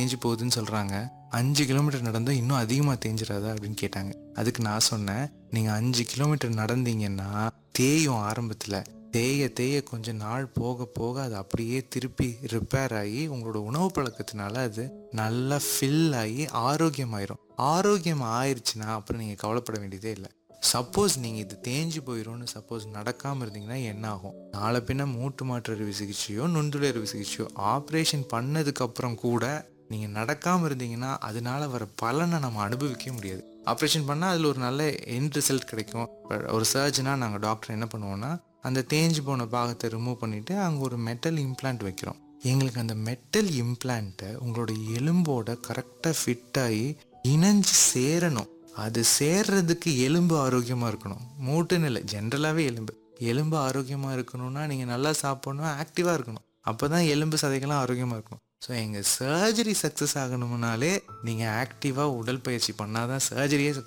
தேஞ்சு போகுதுன்னு சொல்கிறாங்க அஞ்சு கிலோமீட்டர் நடந்தால் இன்னும் அதிகமாக தேஞ்சிடாதா அப்படின்னு கேட்டாங்க அதுக்கு நான் சொன்னேன் நீங்கள் அஞ்சு கிலோமீட்டர் நடந்தீங்கன்னா தேயும் ஆரம்பத்தில் தேய தேய கொஞ்சம் நாள் போக போக அது அப்படியே திருப்பி ரிப்பேர் ஆகி உங்களோட உணவு பழக்கத்தினால அது நல்லா ஃபில் ஆகி ஆரோக்கியமாயிரும் ஆரோக்கியம் ஆயிருச்சுன்னா அப்புறம் நீங்கள் கவலைப்பட வேண்டியதே இல்லை சப்போஸ் நீங்கள் இது தேஞ்சு போயிடும்னு சப்போஸ் நடக்காமல் இருந்தீங்கன்னா என்ன ஆகும் நாளை பின்ன மூட்டு மாற்று அறுவை சிகிச்சையோ நுண்துளை அறுவை சிகிச்சையோ ஆப்ரேஷன் பண்ணதுக்கப்புறம் கூட நீங்கள் நடக்காமல் இருந்தீங்கன்னா அதனால வர பலனை நம்ம அனுபவிக்க முடியாது ஆப்ரேஷன் பண்ணால் அதில் ஒரு நல்ல எண்ட் ரிசல்ட் கிடைக்கும் But ஒரு சர்ஜனாக நாங்கள் டாக்டர் என்ன பண்ணுவோம்னா அந்த தேஞ்சு போன பாகத்தை ரிமூவ் பண்ணிவிட்டு அங்கே ஒரு மெட்டல் இம்ப்ளான்ட் வைக்கிறோம் எங்களுக்கு அந்த மெட்டல் இம்ப்ளான்ட்டை உங்களோட எலும்போட கரெக்டாக ஃபிட் ஆகி இணைஞ்சு சேரணும் அது சேர்றதுக்கு எலும்பு ஆரோக்கியமாக இருக்கணும் மூட்டுன்னு இல்லை ஜென்ரலாகவே எலும்பு எலும்பு ஆரோக்கியமாக இருக்கணும்னா நீங்கள் நல்லா சாப்பிடணும் ஆக்டிவாக இருக்கணும் அப்போ தான் எலும்பு சதைகள்லாம் ஆரோக்கியமாக இருக்கணும் ஸோ எங்கள் சர்ஜரி சக்ஸஸ் ஆகணும்னாலே நீங்கள் ஆக்டிவாக உடற்பயிற்சி பண்ணால் தான் சர்ஜரியே